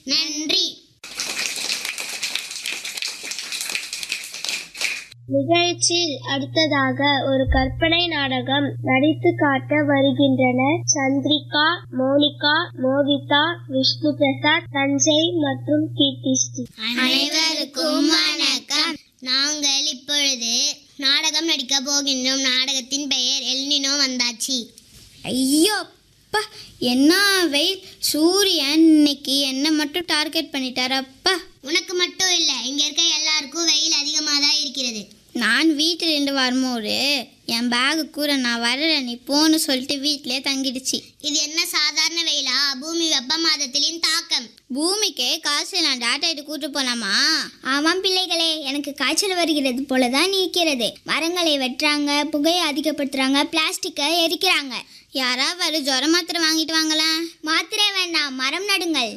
நன்றி நிகழ்ச்சியில் அடுத்ததாக ஒரு கற்பனை நாடகம் நடித்து காட்ட வருகின்றனர் சந்திரிகா மோனிகா மோகிதா விஷ்ணு பிரசாத் சஞ்சய் மற்றும் கீர்த்திஸ்ரீ அனைவருக்கும் வணக்கம் நாங்கள் இப்பொழுது நாடகம் நடிக்க போகின்றோம் நாடகத்தின் பெயர் எல்னினோ வந்தாச்சு ஐயோ அப்பா என்ன வெயில் சூரியன் இன்னைக்கு என்ன மட்டும் டார்கெட் பண்ணிட்டாரு அப்பா உனக்கு மட்டும் இல்லை இங்க இருக்க எல்லாருக்கும் வெயில் அதிகமாக தான் இருக்கிறது நான் வீட்டிலேருந்து வரும்போது என் பேகு கூட நான் வரல நீ போன்னு சொல்லிட்டு வீட்டிலே தங்கிடுச்சு இது என்ன சாதாரண வெயிலா பூமி வெப்ப மாதத்திலின் தாக்கம் பூமிக்கே காசு நான் டாட்டா எடுத்து கூட்டு போலாமா ஆமாம் பிள்ளைகளே எனக்கு காய்ச்சல் வருகிறது போலதான் இருக்கிறது மரங்களை வெட்டுறாங்க புகையை அதிகப்படுத்துறாங்க பிளாஸ்டிக்கை எரிக்கிறாங்க யாராவது ஜுர மாத்திரை வாங்கிட்டு வாங்களேன் மாத்திரை வேண்டாம் மரம் நடுங்கள்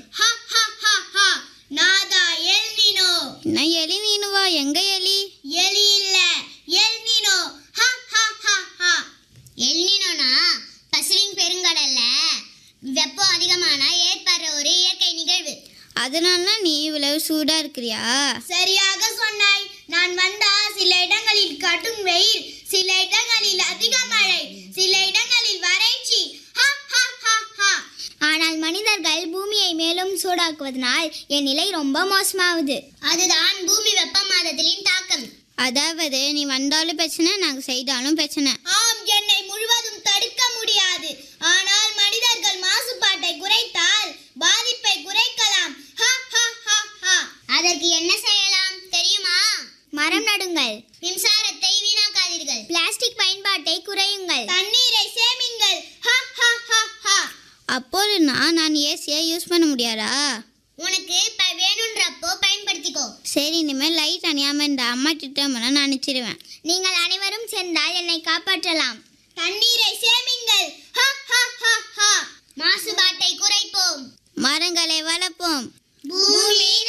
நாதா எல்னினோ என்ன எலி நீனுவா எங்க எலி எலி இல்ல எல்னினோ எல்னினோனா பசிபிக் பெருங்கடல்ல வெப்பம் அதிகமானா ஏற்படுற ஒரு இயற்கை நிகழ்வு அதனால நீ இவ்வளவு சூடா இருக்கிறியா சரியாக சொன்னாய் நான் வந்தா சில இடங்களில் கடும் வெயில் சில இடங்களில் அதிக மழை சில இடங்களில் வறட்சி ஹா, ஹா, ஹா, ஹா. ஆனால் மனிதர்கள் பூமியை மேலும் சூடாக்குவதனால் என் நிலை ரொம்ப மோசமாகுது அதுதான் பூமி வெப்பமாதத்தின் தாக்கம் அதாவது நீ வந்தாலும் பிரச்சனை நாங்க செய்தாலும் பிரச்சனை ஆம் என்னை முழுவதும் தடுக்க முடியாது ஆனால் மனிதர்கள் மாசுபாட்டை குறைத்தால் பாதிப்பை குறைக்கலாம் ஹா, ஹா, ஹா, ஹா. அதற்கு என்ன செய்யலாம் தெரியுமா மரம் நடுங்கள் மின்சாரத்தை வீணாக்காதீர்கள் பிளாஸ்டிக் பயன்பாட்டை குறையுங்கள் தண்ணீரை சேமிங்கள் ஹா, ஹா, ஹா, ஹா. அப்போது நான் நான் ஏசியை யூஸ் பண்ண முடியாதா உனக்கு ப- வேணுன்றப்போ பயன்படுத்திக்கோ சரி இனிமேல் லைட் அணியாம இந்த அம்மா திட்டம்னா நான் நினச்சிடுவேன் நீங்கள் அனைவரும் சேர்ந்தால் என்னை காப்பாற்றலாம் தண்ணீரை சேமிங்கள் ஹா, ஹா, ஹா, ஹா. மாசுபாட்டை குறைப்போம் மரங்களை வளர்ப்போம் பூமி